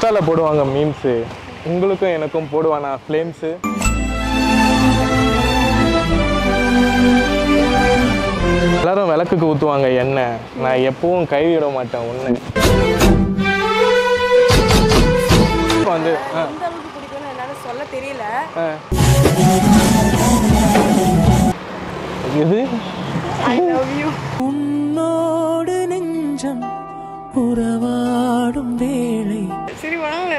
இன்ஸ்டால போடுவாங்க மீம்ஸு உங்களுக்கும் எனக்கும் போடுவானா ஃப்ளேம்ஸு எல்லாரும் விளக்குக்கு ஊற்றுவாங்க எண்ணெய் நான் எப்பவும் கைவிட மாட்டேன் ஒன்று வந்து ஆ, எந்த அளவுக்கு பிடிக்கும்னு என்னால சொல்ல தெரியல ஆ. இது ஐ லவ் யூ உன்னோடு நெஞ்சம் உறவாடும் வேளை சரி வாங்க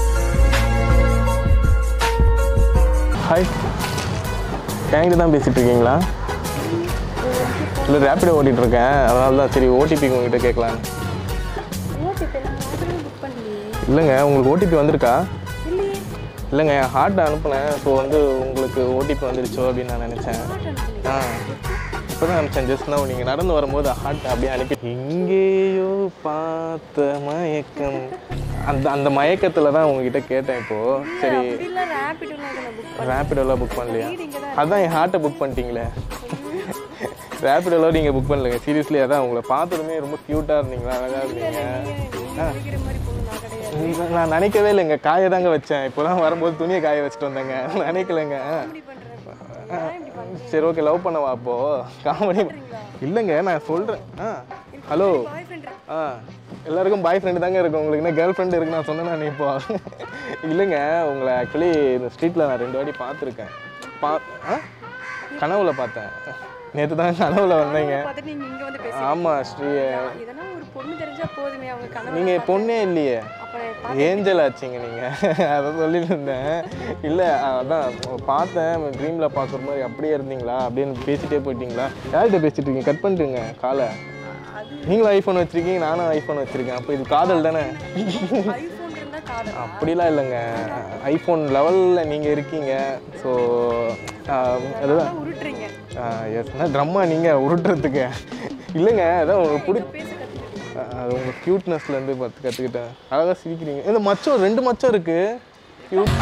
ஹாய் தேங்க்யூ தான் பேசிட்டு இருக்கீங்களா இல்லை ரேப்பிடோ ஓட்டிட்டு இருக்கேன் அதனால தான் சரி ஓடிபி உங்ககிட்ட கேட்கலான்னு ஓடிபி நான் ஆல்ரெடி புக் பண்ணலையே இல்லைங்க உங்களுக்கு ஓடிபி வந்திருக்கா இல்லையே இல்லைங்க ஹார்ட் அனுப்புனேன் ஸோ வந்து உங்களுக்கு ஓடிபி வந்துருச்சோ அப்படின்னு நான் நினச்சேன் ஆ இப்போ தான் நினச்சேன் ஜஸ்ட் நான் நீங்கள் நடந்து வரும்போது ஹார்ட் அப்படியே அனுப்பி எங்கேயோ பார்த்த மயக்கம் அந்த அந்த மயக்கத்தில் தான் உங்ககிட்ட கேட்டேன் இப்போது சரி அப்படிலாம் ரேபிடோல நான் புக் பண்ணேன் ரேப்பிடோலாம் புக் பண்ணலையா வீடு இங்கே தான் அதான் என் ஹார்ட்டை புக் பண்ணிட்டீங்களே ரேப்பிடோலாம் நீங்கள் புக் பண்ணலங்க சீரியஸ்லி அதான் உங்களை பார்த்ததுமே ரொம்ப க்யூட்டாக இருந்தீங்களா அழகாக இருந்தீங்க நினைக்கிற மாதிரி பொண்ணு நான் கிடையாது இல்ல, நான் நினைக்கவே இல்லைங்க காய தாங்க வச்சேன் இப்போதான் வரும்போது துணியை காய வச்சுட்டு வந்தேங்க நினைக்கலைங்க இப்படி பண்றேன் நான் இப்படி பண்றேன் சரி ஓகே லவ் பண்ணவா அப்போ காமெடி இல்லைங்க நான் சொல்கிறேன் ஆ ஹலோ பாய் ஃப்ரெண்ட் ஆ எல்லாருக்கும் பாய் ஃப்ரெண்டு தாங்க இருக்கும் உங்களுக்கு என்ன கேர்ள் ஃப்ரெண்டு இருக்கு நான் சொன்னேன் நான் இப்போ இல்லைங்க உங்களை ஆக்சுவலி இந்த ஸ்ட்ரீட்டில் நான் ரெண்டு வாட்டி பார்த்துருக்கேன் பா ஆ கனவுல பார்த்தேன் நேற்று தான் கனவுல வந்தீங்க பார்த்துட்டு நீங்க இங்க வந்து பேசுறீங்க ஆமாம் ஸ்ரீ இதெல்லாம் ஒரு பொண்ணு தெரிஞ்சா போதுமே அவங்க கனவு நீங்கள் பொண்ணே இல்லையே அப்புறம் ஏஞ்சல் ஆச்சுங்க நீங்கள் அதை சொல்லிட்டு இருந்தேன் இல்லை அதான் பார்த்தேன் ட்ரீமில் பார்க்குற மாதிரி அப்படியே இருந்தீங்களா அப்படின்னு பேசிட்டே போயிட்டீங்களா யார்கிட்ட பேசிட்டு இருக்கீங்க கட் பண்ணிட்டுங்க காலை நீங்களும் ஐஃபோன் வச்சிருக்கீங்க நானும் ஐஃபோன் வச்சிருக்கேன் அப்போ இது காதல் தானே ஐபோன் இருந்தா காதல் அப்படிலாம் இல்லைங்க ஐஃபோன் லெவலில் நீங்கள் இருக்கீங்க ஸோ அதுதான் உருட்டுறீங்க எஸ்னா ட்ரம்மா நீங்கள் உருட்டுறதுக்கு இல்லைங்க அதான் உங்களுக்கு பிடி பேச கத்துக்கிட்டு அஹ் அது உங்கள் க்யூட்னஸ்லேருந்து பார்த்து கற்றுக்கிட்டேன் அழகாக சிரிக்கிறீங்க இந்த மச்சம் ரெண்டு மச்சம் இருக்குது க்யூட்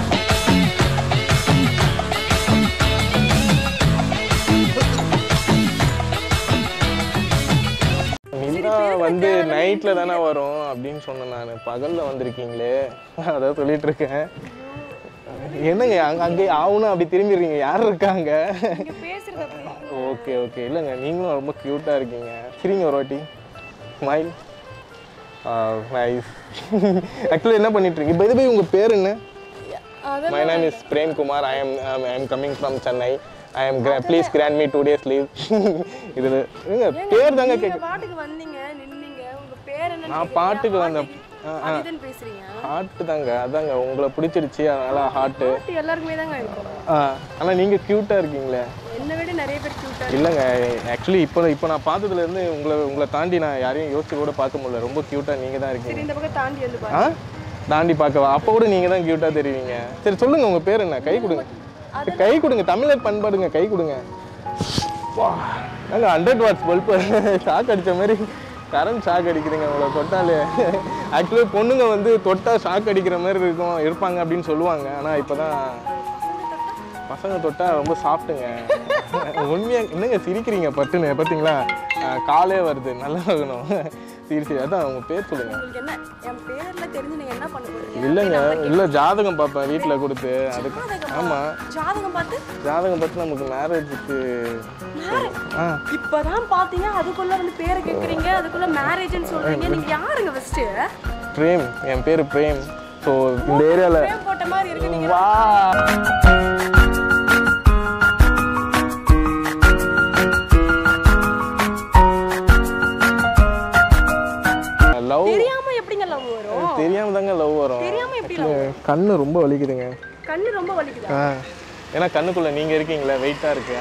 நிலா வந்து நைட்டில் தானே வரும் அப்படின்னு சொன்னேன் நான் பகலில் வந்திருக்கீங்களே அதான் சொல்லிட்டு இருக்கேன் என்னங்க அங்கே அங்கே ஆகணும் அப்படி திரும்பிடுறீங்க யார் இருக்காங்க நீங்க பேசுறது அப்படி ஓகே ஓகே இல்லைங்க நீங்களும் ரொம்ப க்யூட்டாக இருக்கீங்க சரிங்க ஒரு வாட்டி ஸ்மைல் நைஸ் ஆக்சுவலி என்ன பண்ணிட்டு இருக்கீங்க இப்போ இது போய் உங்கள் பேர் என்ன அதான் my name is Prem Kumar I am I am coming from Chennai I am please grant me two days leave இது ஏங்க பேர் தாங்க நீங்க கேட்க பாட்டுக்கு வந்தீங்க நின்னீங்க உங்க பேர் என்ன நான் பாட்டுக்கு வந்தேன் அதுதான் பேசுறீங்க ஹார்ட்டு தாங்க அதாங்க உங்களை பிடிச்சிருச்சு அதனால ஹார்ட்டு பாட்டு எல்லாருக்குமே தாங்க இருக்கும் ஆனால் நீங்கள் க்யூட்டாக இருக்கீங்களே என்னை விட நிறைய பேர் கியூட்டா இல்லைங்க ஆக்சுவலி இப்போ இப்போ நான் பார்த்ததுலேருந்து உங்களை உங்களை தாண்டி நான் யாரையும் யோசிச்சு கூட பார்க்க முடியல ரொம்ப க்யூட்டாக நீங்கள் தான் இருக்கீங்க சரி இந்த பக்கம் தாண்டி வந்து ஆ பாரு தாண்டி பார்க்கவா அப்போ கூட நீங்கள் தான் க்யூட்டாக தெரிவிங்க சரி சொல்லுங்கள் உங்கள் பேர் என்ன கை கொடுங்க கை கொடுங்க தமிழர் பண்பாடுங்க கை கொடுங்க வா நாங்கள் ஹண்ட்ரட் வாட்ஸ் பல்பு ஷாக் அடித்த மாதிரி கரண்ட் ஷாக் அடிக்குதுங்க உங்களை தொட்டாலே ஆக்சுவலி பொண்ணுங்க வந்து தொட்டா ஷாக் அடிக்கிற மாதிரி இருக்கும் இருப்பாங்க அப்படின்னு சொல்லுவாங்க ஆனால் இப்போ தான் பசங்க தொட்டா ரொம்ப சாப்பிட்டுங்க உண்மையாக என்னங்க சிரிக்கிறீங்க பட்டுன்னு பார்த்தீங்களா ஆ, காலே வருது நல்லா இருக்கணும் சரி சரி அதான் உங்கள் பேர் சொல்லுங்கள் உங்களுக்கு என்ன என் பேர்ல தெரிஞ்சு நீங்க என்ன பண்ண போறீங்க இல்லைங்க இல்லை ஜாதகம் பார்ப்பேன் வீட்டில் கொடுத்து அதுக்கு ஜாதகமா? ஆமாம் ஜாதகம் பார்த்து ஜாதகம் பார்த்து நமக்கு மேரேஜுக்கு ஆ இப்பதான் பாத்தீங்க அதுக்குள்ள வந்து பேரை கேக்குறீங்க அதுக்குள்ள மேரேஜ்னு சொல்றீங்க நீங்க யாருங்க ஃபர்ஸ்ட் பிரேம் என் பேர் பிரேம் ஸோ இந்த ஏரியாவில் பேர் போட்ட மாதிரி இருக்கு நீங்க வா லவ் தெரியாம எப்படிங்க லவ் வரும் தெரியாம தாங்க லவ் வரும் தெரியாம எப்படி லவ் கண்ணு ரொம்ப வலிக்குதுங்க கண்ணு ரொம்ப வலிக்குதா ஆ ஏன்னா கண்ணுக்குள்ள நீங்க இருக்கீங்களே வெயிட்டா இருக்கு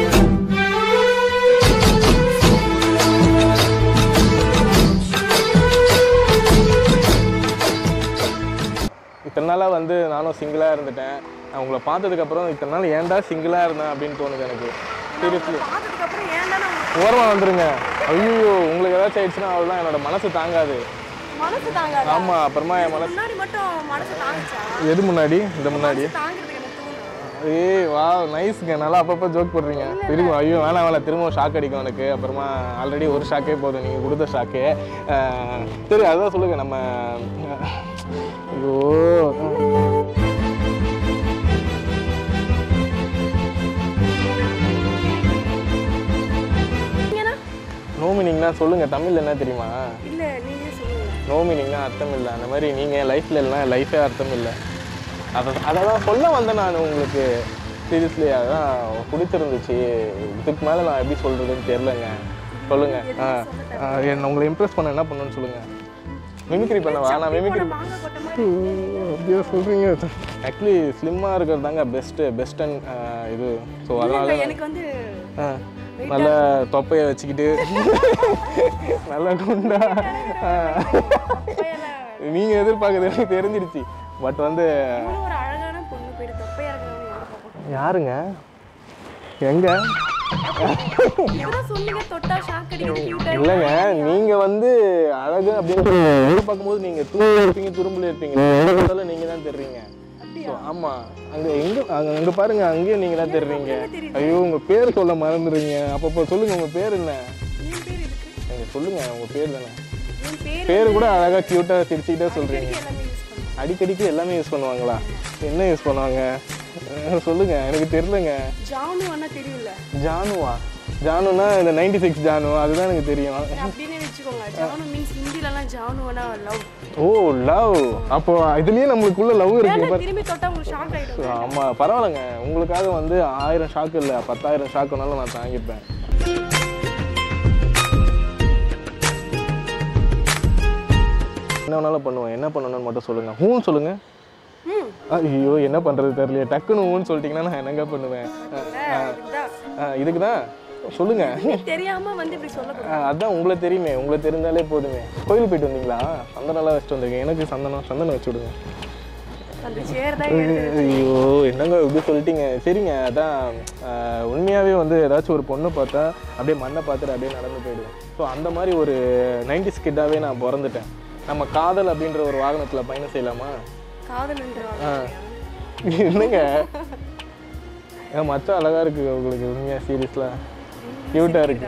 இத்தனை நாளாக வந்து நானும் சிங்கிளாக இருந்துட்டேன் நான் உங்களை பார்த்ததுக்கப்புறம் இத்தனை நாள் ஏன்டா சிங்கிளாக இருந்தேன் அப்படின்னு தோணுது எனக்கு சீரியஸ்லி பார்த்ததுக்கு அப்புறம் ஏன்டா நான் உங்களுக்கு ஓரமாக வந்துருங்க ஐயோ உங்களுக்கு ஏதாச்சும் ஆயிடுச்சுன்னா அவ்வளோதான் என்னோட மனசு தாங்காது மனசு தாங்காது ஆமாம் அப்புறமா என் மனசு முன்னாடி மட்டும் மனசு தாங்குச்சா எது முன்னாடி இந்த முன்னாடி தாங்கிறதுக்கு எனக்கு தோணும் ஏய் வா நைஸ்ங்க நல்லா அப்பப்போ ஜோக் போடுறீங்க திரும்ப ஐயோ வேணாம் வேணாம் திரும்ப ஷாக் அடிக்கும் எனக்கு அப்புறமா ஆல்ரெடி ஒரு ஷாக்கே போதும் நீங்கள் கொடுத்த ஷாக்கே சரி அதான் சொல்லுங்க நம்ம ஐயோ நீங்கண்ணா நோ மீனிங்னா சொல்லுங்க தமிழ்ல என்ன தெரியுமா இல்ல நீங்களே சொல்லுங்க நோ மீனிங்னா அர்த்தம் இல்லை அந்த மாதிரி நீங்கள் லைஃப்பில் இல்லைனா லைஃபே அர்த்தம் இல்லை அதை அதை தான் சொல்ல வந்தேன் நான் உங்களுக்கு சீரியஸ்லி அதான் பிடிச்சிருந்துச்சு இதுக்கு மேலே நான் எப்படி சொல்கிறதுன்னு தெரிலங்க சொல்லுங்க ஆ ஆ, என்ன உங்களை இம்ப்ரெஸ் பண்ண என்ன பண்ணணும்னு சொல்லுங்கள் மிமிக்ரி பண்ணவா நான் மிமிக்ரி மாங்காய் கொட்டை மாதிரி அப்படியே சொல்கிறீங்க ஆக்சுவலி ஸ்லிம்மாக இருக்கிறது தாங்க பெஸ்ட்டு பெஸ்ட் அண்ட் இது ஸோ அதனால இல்ல, எனக்கு வந்து ஆ, நல்ல தொப்பையை வச்சுக்கிட்டு நல்லா குண்டா ஆ. தொப்பையெல்லாம் நீங்க எதிர்பார்க்கறது எனக்கு தெரிஞ்சிருச்சு பட் வந்து இவ்வளவு ஒரு அழகான பொண்ணு போயிட்டு தொப்பையா இருக்கிறவங்க எதிர்பார்ப்போம் யாருங்க எங்க இப்பதான் சொன்னீங்க தொட்டா ஷாக் அடிக்கிறது கியூட்டா இல்லைங்க நீங்க வந்து அழகு அப்படின்னு எதிர்பார்க்கும்போது நீங்க தூரம் இருப்பீங்க துரும்புல இருப்பீங்க எங்க பார்த்தாலும் நீங்க தான் தெரிறீங்க So, ஆமா அங்க எங்க அங்க அங்க பாருங்க அங்கேயும் நீங்க தான் தெரிறீங்க ஐயோ உங்க பேர் சொல்ல மறந்துடுறீங்க அப்பப்போ சொல்லுங்க உங்க பேர் என்ன என் பேர் இருக்கு நீங்க சொல்லுங்க உங்க பேர் தானே என் பேர் பேர் கூட அழகா கியூட்டா சிரிச்சுக்கிட்டே சொல்றீங்க எல்லாமே யூஸ் பண்ணுவேன் அடிக்கடிக்கு எல்லாமே யூஸ் பண்ணுவாங்களா என்ன யூஸ் பண்ணுவாங்க அஹ் சொல்லுங்க எனக்கு தெரியலங்க ஜானு அண்ணா தெரியல ஜானுவா ஜானுனா இந்த நைன்டி சிக்ஸ் ஜானு அதுதான் எனக்கு தெரியும் அப்படின்னே வச்சுக்கோங்க ஜானு மீன்ஸ் ஹிந்திலலாம் ஜானு அண்ணா லவ் ஓ லவ் அப்போ இதுலயே நம்மளுக்குள்ள லவ் இருக்கு பாரு. திரும்பி தொட்டா உங்களுக்கு ஷாக் ஆயிடும் ஆமா பரவாயில்லைங்க உங்களுக்காக வந்து ஆயிரம் ஷாக்கு இல்லை பத்தாயிரம் ஷாக்குனாலும் நான் தாங்கிப்பேன் என்ன வேணாலும் பண்ணுவேன் என்ன பண்ணணும்னு மட்டும் சொல்லுங்க ஹூன்னு சொல்லுங்க ம் ஐயோ என்ன பண்றது தெரியல டக்குன்னு ஊன்னு சொல்லிட்டீங்கன்னா நான் என்னங்க பண்ணுவேன் இதுதான். இதுக்கு தான் சொல்லுங்க தெரியாம வந்து இப்படி சொல்லக்கூடாது ஆ, அதான் உங்களை தெரியுமே உங்களை தெரிஞ்சாலே போதுமே கோயில் போயிட்டு வந்தீங்களா சந்தனம்லாம் வச்சுட்டு வந்திருக்கேன் எனக்கு சந்தனம் சந்தனம் வச்சு விடுங்க அந்த சேர் தான் ஐயோ என்னங்க இப்படி சொல்லிட்டீங்க சரிங்க அதான் ஆ, உண்மையாவே வந்து ஏதாச்சும் ஒரு பொண்ணு பார்த்தா அப்படியே மண்ணை பார்த்துட்டு அப்படியே நடந்து போயிடுவேன் ஸோ அந்த மாதிரி ஒரு நைன்டி ஸ்கிட்டாவே நான் பிறந்துட்டேன் நம்ம காதல் அப்படின்ற ஒரு வாகனத்தில் பயணம் செய்யலாமா காதல்ன்றவாங்க ஆ என்னங்க என் மச்சான் அழகா இருக்கு உங்களுக்கு உண்மையா சீரியஸ்ல கியூட்டா இருக்கு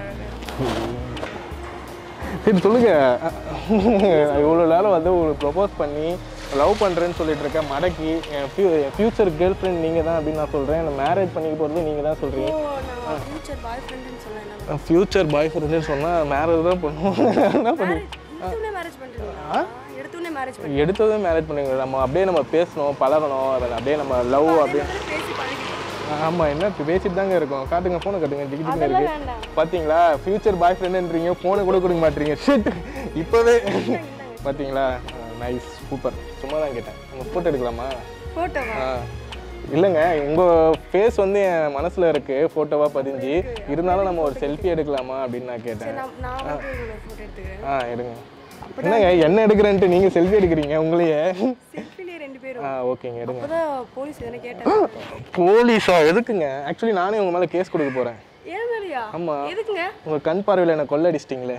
சரி சொல்லுங்க இவ்வளோ நேரம் வந்து உங்களுக்கு ப்ரொபோஸ் பண்ணி லவ் பண்ணுறேன்னு சொல்லிட்டு இருக்கேன் மடக்கி என் ஃபியூச்சர் கேர்ள் ஃப்ரெண்ட் நீங்கள் தான் அப்படின்னு நான் சொல்கிறேன் என்னை மேரேஜ் பண்ணிக்க போகிறது நீங்கள் தான் சொல்கிறீங்க ஓ நான் ஃபியூச்சர் பாய் ஃப்ரெண்டுன்னு சொன்னேன் ஃபியூச்சர் பாய் ஃப்ரெண்டுன்னு சொன்னால் மேரேஜ் தான் பண்ணுவோம் என்ன பண்ணி எடுத்தோடனே மேரேஜ் பண்ணுறீங்களா எடுத்தோடனே மேரேஜ் பண்ணி எடுத்ததே மேரேஜ் பண்ணுங்க நம்ம அப்படியே நம்ம பேசணும் பழகணும் அதை அப்படியே நம்ம லவ் அப்படியே பேசி பழகிட்டோம் ஆமாம் என்ன இப்ப பேசிட்டு தாங்க இருக்கோம் காட்டுங்க ஃபோனை காட்டுங்க டிக்கெட் அதெல்லாம் இருக்கு வேண்டாம் பாத்தீங்களா ஃபியூச்சர் பாய் ஃப்ரெண்டுன்றீங்க ஃபோனை கூட கொடுக்க மாட்டீங்க ஷிட் இப்போவே பாத்தீங்களா நைஸ் சூப்பர் சும்மா தான் கேட்டேன் உங்கள் ஃபோட்டோ எடுக்கலாமா போட்டோவா ஆ இல்லைங்க உங்கள் ஃபேஸ் வந்து என் மனசில் இருக்கு ஃபோட்டோவாக பதிஞ்சு இருந்தாலும் நம்ம ஒரு செல்ஃபி எடுக்கலாமா அப்படின்னு நான் கேட்டேன் நான் நான் வந்து உங்களோட ஃபோட்டோ எடுத்துக்கிறேன் ஆ எடுங்க என்னங்க என்ன எடுக்கிறேன்ட்டு நீங்கள் செல்ஃபி எடுக்கிறீங்க உங்களையே செல்ஃபிலே ரெண்டு பேரும் ஆ ஓகேங்க எடுங்க அப்பதான் போலீஸ் எதனா கேட்டாங்க போலீஸா எதுக்குங்க ஆக்சுவலி நானே உங்கள் மேலே கேஸ் கொடுக்க போகிறேன் ஏன் மேலையா ஆமா. எதுக்குங்க உங்கள் கண் பார்வையில் என்னை கொள்ளடிச்சிட்டிங்களே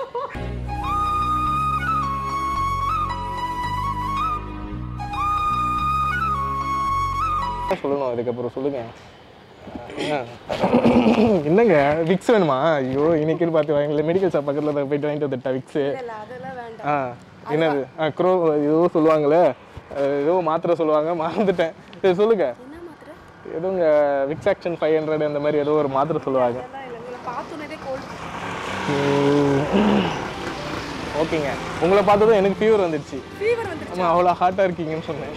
சொல்லணும் அதுக்கப்புறம் சொல்லுங்க ஆ. என்னங்க விக்ஸ் வேணுமா ஐயோ இன்னைக்குன்னு பார்த்து வாங்கல மெடிக்கல் ஷாப் பக்கத்தில் தான் போயிட்டு வாங்கிட்டு வந்துட்டா விக்ஸு இல்ல இல்ல அதெல்லாம் வேண்டாம் ஆ என்னது ஆ க்ரோ ஏதோ சொல்லுவாங்களே அஹ் ஏதோ மாத்திரை சொல்லுவாங்க மறந்துட்டேன் சரி சொல்லுங்க என்ன மாத்திரை ஏதோ உங்க விக்ஸ் ஆக்ஷன் ஃபைவ் ஹண்ட்ரட் அந்த மாதிரி ஏதோ ஒரு மாத்திரை சொல்லுவாங்க அதெல்லாம் இல்லை உங்களை பார்த்தோன்னே கோல்டு ஓகேங்க உங்களை பார்த்ததும் எனக்கு ஃபீவர் வந்துடுச்சு ஃபீவர் வந்துருச்சு ஆமாம் அவ்வளோ ஹாட்டாக இருக்கீங்கன்னு சொன்னேன்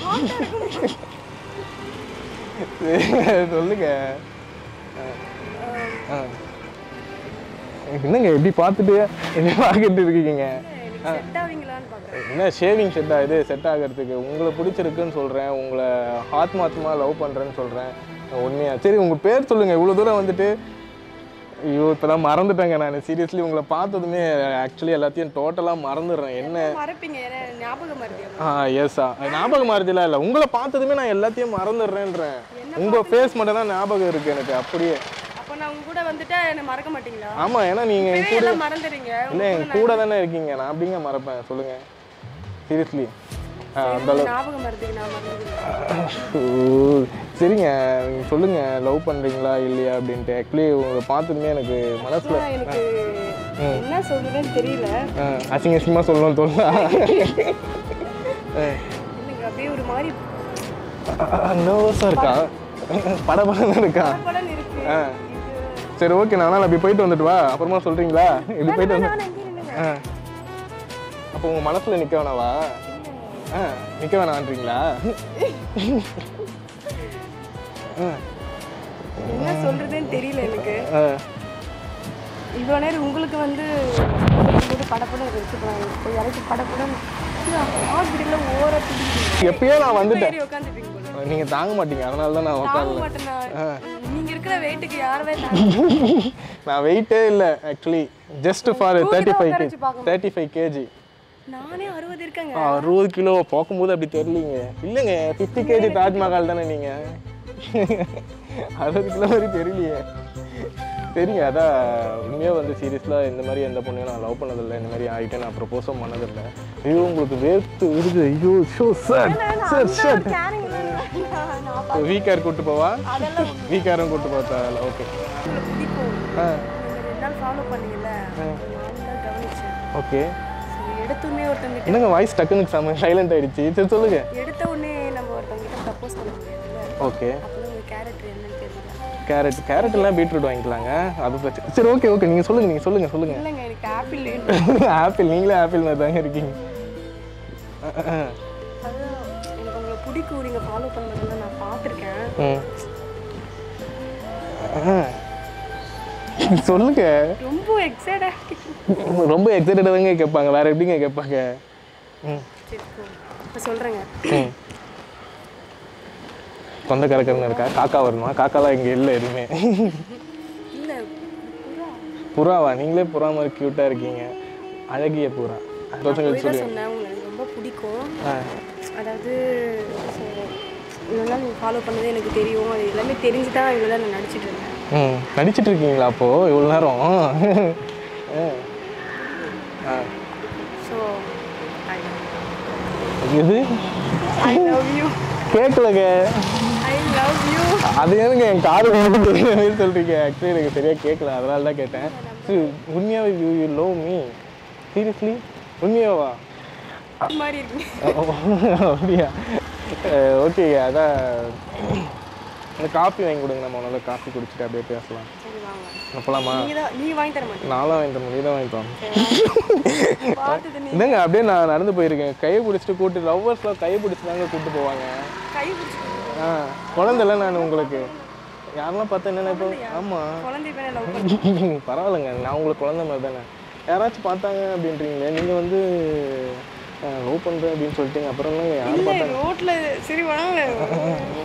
சொல்லுங்க ஆ. ஆ. என்னங்க எப்படி பார்த்துட்டு என்ன பார்த்துட்டு இருக்கீங்க எனக்கு செட் ஆவீங்களான்னு பார்க்குறேன் என்ன ஷேவிங் செட் ஆகுது செட் ஆகிறதுக்கு உங்களை பிடிச்சிருக்குன்னு சொல்கிறேன் உங்களை ஆத்மாத்மா லவ் பண்ணுறேன்னு சொல்கிறேன் உண்மையா சரி உங்கள் பேர் சொல்லுங்கள் இவ்வளோ தூரம் வந்துட்டு ஐயோ இப்போதான் மறந்துட்டேங்க நான் சீரியஸ்லி உங்களை பார்த்ததுமே ஆக்சுவலி எல்லாத்தையும் டோட்டலாக மறந்துடுறேன் என்ன மறப்பீங்க ஏன்னா ஞாபகம் மறதியா ஆ எஸ்ஸா ஞாபகம் மறதிலாம் இல்லை உங்களை பார்த்ததுமே நான் எல்லாத்தையும் மறந்துடுறேன்றேன் உங்கள் ஃபேஸ் மட்டும் தான் ஞாபகம் இருக்குது எனக்கு அப்படியே அப்போ நான் உங்க கூட வந்துட்டா என்ன மறக்க மாட்டீங்களா ஆமாம் ஏன்னா நீங்கள் என் இப்பவே கூட எல்லாம் மறந்துடுறீங்க இல்லை என் கூட தானே இருக்கீங்க நான் அப்படிங்க மறப்பேன் சொல்லுங்கள் சீரியஸ்லி ஆ அந்த அளவு ஞாபகம் மறதிக்கு நான் மறந்துடுவேன் ஓ, சரிங்க நீங்க சொல்லுங்க லவ் பண்றீங்களா இல்லையா அப்படின்ட்டு ஆக்சுவலி உங்களை பார்த்ததுமே எனக்கு மனசுல ஆனா எனக்கு என்ன சொல்றதுன்னு தெரியல ஆ, அசிங்க அசிங்கமா சொல்லணும் தோணுதா இல்லைங்க அப்படியே ஒரு மாதிரி நர்வஸாக இருக்கா படபடன்னு இருக்கா படன்னு இருக்கு ஆ சரி ஓகே நான் அப்படி போயிட்டு வந்துட்டு வா அப்புறமா சொல்கிறீங்களா இப்படி போயிட்டு வந்து நான் இங்கே நின்னுங்க ஆ அப்போ உங்கள் மனசில் நிற்க வேணாவா ஆ நிற்க வேணான்றீங்களா ஆ என்ன சொல்றதுன்னு தெரியல எனக்கு ஆ இவ்வளோ நேரம் உங்களுக்கு வந்து போட்டு படப்படம் வச்சுக்கலாம் இப்போ எனக்கு படப்படம் ஹாஸ்பிட்டலில் ஓர பிடிக்கிறீங்க எப்பயோ நான் வந்துட்டேன் ஏறி உட்காந்துப்பீங்க போல நீங்கள் தாங்க மாட்டீங்க அதனால தான் நான் தாங்க உட்காரல மாட்டேன் நான். நீங்க இருக்கிற வெயிட்டுக்கு யாருமே தாங்க நான் வெயிட்டே இல்லை actually just for thirty five உட்கார கேஜி வச்சு பார்க்கணும். தேர்ட்டி ஃபைவ் கேஜி நானே அறுபது இருக்கேங்க அறுபது கிலோ பார்க்கும்போது அப்படி தெரியலீங்க இல்லைங்க ஃபிஃப்டி கேஜி தாஜ்மஹால் தானே நீங்கள் அறுபது கிலோ மாதிரி தெரியலையே சரிங்க அதான் உண்மையாக வந்து சீரியஸாக இந்த மாதிரி எந்த பொண்ணையும் நான் லவ் பண்ணதில்லை இந்த மாதிரி ஆகிட்டு நான் ப்ரப்போஸும் பண்ணதில்லை ஐயோ உங்களுக்கு வேர்த்து விடுது ஐயோ ஷோ சார் சார் சார் கேரிங் நான் வீக்கார் கூட்டு போவா அதெல்லாம் வீக்காரும் கூட்டு பார்த்தா ஓகே உங்களுக்கு பிடிக்கும் ஆ நீங்க ரெண்டு நாள் ஃபாலோ பண்ணீங்கல்ல நான் தான் கவனிச்சேன் ஓகே சரி எடுத்தோடனே ஒருத்தவங்க என்னங்க வாய்ஸ் டக்குன்னு செம்ம சைலண்ட் ஆயிடுச்சு சரி சொல்லுங்க எடுத்த உடனே நம்ம ஒருத்தவங்க கிட்ட ப்ரப்போஸ் பண்ண முடியாதுல்ல ஓகே அப்போ உங்க கேரக்டர் என்னன்னு தெரியல கேரட் கேரட் எல்லாம் பீட்ரூட் வாங்கிக்கலாங்க அது பிரச்சனை சரி ஓகே ஓகே நீங்கள் சொல்லுங்க நீங்கள் சொல்லுங்க சொல்லுங்க இல்லைங்க எனக்கு ஆப்பிள் வேணும் ஆப்பிள் நீங்களே ஆப்பிள் மாதிரி தாங்க இருக்கீங்க அஹ், அஹ், அதுதான் எனக்கு உங்களை பிடிக்கும் நீங்கள் ஃபாலோ பண்ணுறதெல்லாம் நான் பார்த்துருக்கேன் ம். அஹ். சொல்லுங்க ரொம்ப எக்ஸைட்டாக ரொம்ப எக்ஸைட்டடாக தாங்க கேட்பாங்க வேற எப்படிங்க கேட்பாங்க ம் சரி இப்போ சொல்கிறேங்க ம் தொண்டை கறக்கறன்னு இருக்கா காக்கா வரணுமா காக்காலாம் இங்கே இல்லை எதுவுமே இல்லை புறாவா நீங்களே புறா மாதிரி க்யூட்டாக இருக்கீங்க அழகிய புறா பசங்க போய் தான் சொல்லுங்க சொன்னேன் உங்களை எனக்கு ரொம்ப பிடிக்கும் ஆ அதாவது so, இவ்வளோ நாள் நீங்கள் ஃபாலோ பண்ணது எனக்கு தெரியும் அது எல்லாமே தெரிஞ்சு தான் இவ்வளோ நாள் நான் நடிச்சிட்டு இருந்தேன் ம் நடிச்சிட்டு இருக்கீங்களா அப்போ இவ்வளோ நேரம் ஆ. ஆ. ஸோ இது ஐ லவ் யூ கேட்கலங்க ஐ லவ் யூ அது எனக்கு என் காது வந்து தெரியுற மாதிரி சொல்றீங்க ஆக்சுவலி எனக்கு சரியா கேட்கல அதனால தான் கேட்டேன் சரி, உண்மையாவே you you love me seriously உண்மையாவா மாதிரி இருக்கீங்க அப்படியா ஓகே அதான் இந்த காஃபி வாங்கி கொடுங்க நம்ம முதல்ல காஃபி குடிச்சிட்டு அப்படியே பேசலாம் சரி வாங்க போலாமா நீங்கள் தான் நீ வாங்கி தர மாட்டேன் நானும் வாங்கி தரேன் நீ தான் வாங்கி தரணும் பார்த்தது நீ இல்லைங்க அப்படியே நான் நடந்து போயிருக்கேன் கையை பிடிச்சிட்டு கூட்டு லவ்வர்ஸ்லாம் கையை பிடிச்சி தாங்க கூட்டு போவாங்க கை பிடிச்சி ஆ குழந்தைல நான் உங்களுக்கு யாரெல்லாம் பார்த்தா என்ன இப்போ ஆமாம் குழந்தை பேரை லவ் பண்ண பரவாயில்லைங்க நான் உங்களுக்கு குழந்தை மாதிரி தானே யாராச்சும் பார்த்தாங்க அப்படின்றீங்களே நீங்கள் வந்து லவ் பண்ணுறேன் அப்படின்னு சொல்லிட்டீங்க அப்புறம் என்னங்க யார் இல்லை ரோட்டில் சரி வாங்க